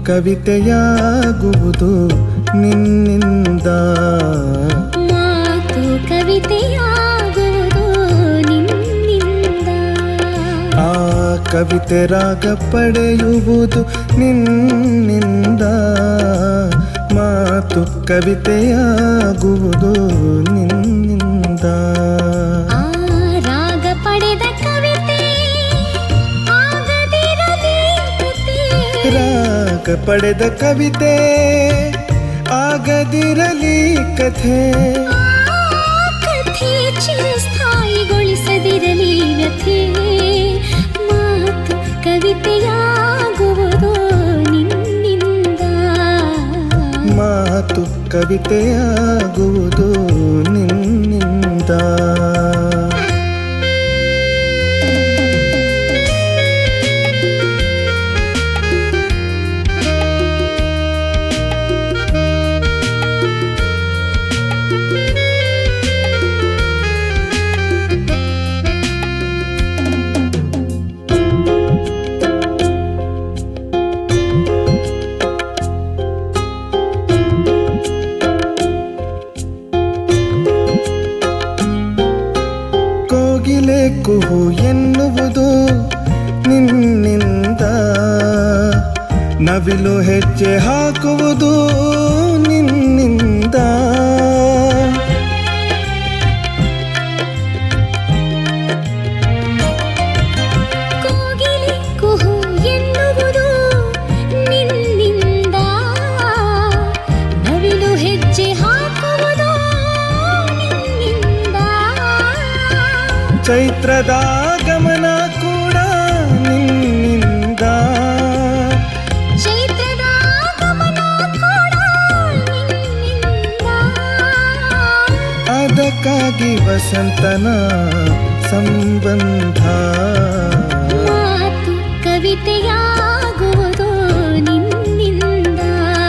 ಕವಿತೆಯಾಗುವುದು ನಿನ್ನಿಂದ ಮಾತು ಕವಿತೆಯಾಗುವುದು ನಿನ್ನಿಂದ ಆ ಕವಿತೆ ರಾಗ ಪಡೆಯುವುದು ನಿನ್ನಿಂದ ಮಾತು ಕವಿತೆಯಾಗುವುದು ನಿನ್ನಿಂದ ಆ ರಾಗ ಪಡೆದ ಕವಿತೆ ಆಗದಿರಲಿ ಕತೆ. ರಾಗ ಪಡೆದ ಕವಿತೆ ಆಗದಿರಲಿ ಕಥೆ ಆ ಕಥೆ ಚಿರಸ್ಥಾಯಿಗೊಳಿಸದಿರಲಿ ವ್ಯಥೆ ಮಾತು ಕವಿತೆಯಾಗುವುದು ನಿನ್ನಿಂದ ಮಾತು ಕವಿತೆಯಾಗುವುದು ನಿನ್ನಿಂದ ಕೋಗಿಲೆ ಕುಹು ಎನ್ನುವುದು ನಿನ್ನಿಂದ ನವಿಲು ಹೆಜ್ಜೆ ಹಾಕುವುದು ನಿನ್ನಿಂದ ಕೋಗಿಲೆ ಕುಹು ಎನ್ನುವುದು ನಿನ್ನಿಂದ ನವಿಲು ಹೆಜ್ಜೆ ಹಾಕುವುದು ನಿನ್ನಿಂದ ಚೈತ್ರದ ಗಮನ ಕೂಡ ನಿನ್ನಿಂದ ಚೈತ್ರದ ಗಮನ ಕೂಡ ನಿನ್ನಿಂದ ಅದಕ್ಕಾಗಿ ವಸಂತನ ಸಂಬಂಧ ಮಾತು ಕವಿತೆಯಾಗುವುದು ನಿನ್ನಿಂದ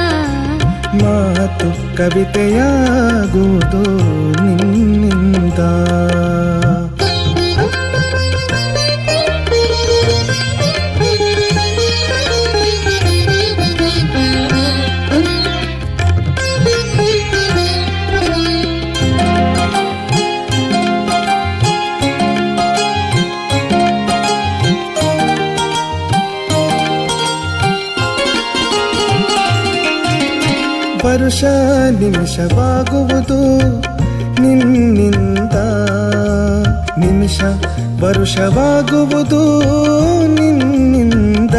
ಮಾತು ಕವಿತೆಯಾಗುವುದು ನಿನ್ನಿಂದ ವರುಷ ನಿಮಿಷವಾಗುವುದು ನಿನ್ನಿಂದ ನಿಮಿಷ ವರುಷವಾಗುವುದು ನಿನ್ನಿಂದ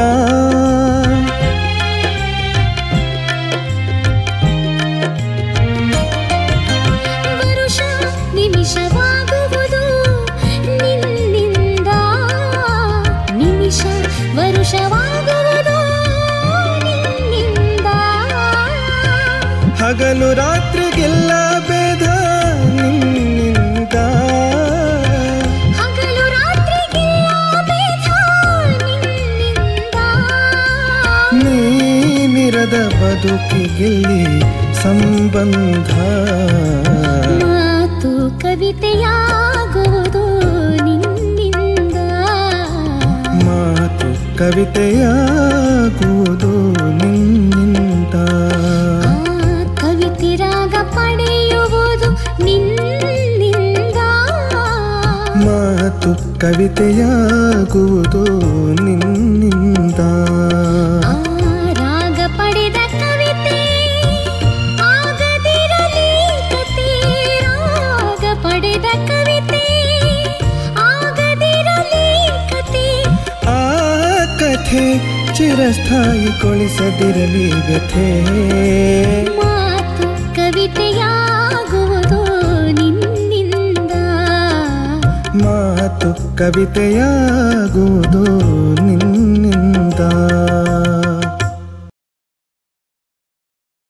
ವರುಷ ನಿಮಿಷವಾಗುವುದು ನಿನ್ನಿಂದ ನಿಮಿಷ ವರುಷವಾಗುವುದು ನಿನ್ನಿಂದ ಹಗಲು ರಾತ್ರಿಗೆಲ್ಲ ಭೇದ ನಿನ್ನಿಂದ ಹಗಲು ರಾತ್ರಿಗಿಲ್ಲ ಭೇದ ನಿನ್ನಿಂದ ನೀನಿರದ ಬದುಕಿಗಿಲ್ಲಿ ಸಂಬಂಧ ಮಾತು ಕವಿತೆಯಾಗುವುದು ನಿನ್ನಿಂದ ಮಾತು ಕವಿತೆಯಾಗುವುದು ನಿನ್ನಿಂದ ಆ ಕವಿತೆ ರಾಗ ಪಡೆಯುವುದು ನಿನ್ನಿಂದ ಮಾತು ಕವಿತೆಯಾಗುವುದು ನಿನ್ನಿಂದ ಆ ರಾಗ ಪಡೆದ ಕವಿತೆ ಆಗದಿರಲಿ ಕತೆ ರಾಗ ಪಡೆದ ಕವಿತೆ ಆಗದಿರಲಿ ಕತೆ ಆ ಕಥೆ ಚಿರಸ್ಥಾಯಿಗೊಳಿಸದಿರಲಿ ವ್ಯಥೆ ಮಾತು ಕವಿತೆಯಾಗುವುದು ನಿನ್ನಿಂದ ಮಾತು ಕವಿತೆಯಾಗುವುದು ನಿನ್ನಿಂದ